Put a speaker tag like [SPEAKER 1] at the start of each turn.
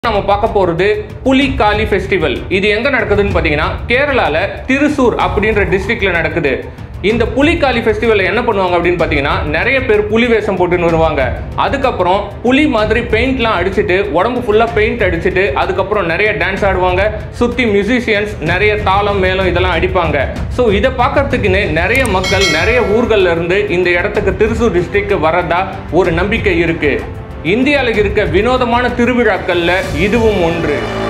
[SPEAKER 1] நம்ம பார்க்க போகிறது புலி காளி ஃபெஸ்டிவல் இது எங்கே நடக்குதுன்னு பார்த்தீங்கன்னா கேரளாவில் திருசூர் அப்படின்ற டிஸ்ட்ரிக்டில் நடக்குது இந்த புலி காளி ஃபெஸ்டிவலில் என்ன பண்ணுவாங்க அப்படின்னு பார்த்தீங்கன்னா நிறைய பேர் புலி வேஷம் போட்டுன்னு வருவாங்க அதுக்கப்புறம் புலி மாதிரி பெயிண்ட்லாம் அடிச்சுட்டு உடம்பு ஃபுல்லாக பெயிண்ட் அடிச்சுட்டு அதுக்கப்புறம் நிறைய டான்ஸ் ஆடுவாங்க சுற்றி மியூசிஷியன்ஸ் நிறைய தாளம் மேளம் இதெல்லாம் அடிப்பாங்க ஸோ இதை பார்க்கறதுக்குன்னு நிறைய மக்கள் நிறைய ஊர்கள்ல இருந்து இந்த இடத்துக்கு திருசூர் டிஸ்ட்ரிக்ட் வரதா ஒரு நம்பிக்கை இருக்குது இந்தியாவில் இருக்க வினோதமான திருவிழாக்கள்ல இதுவும் ஒன்று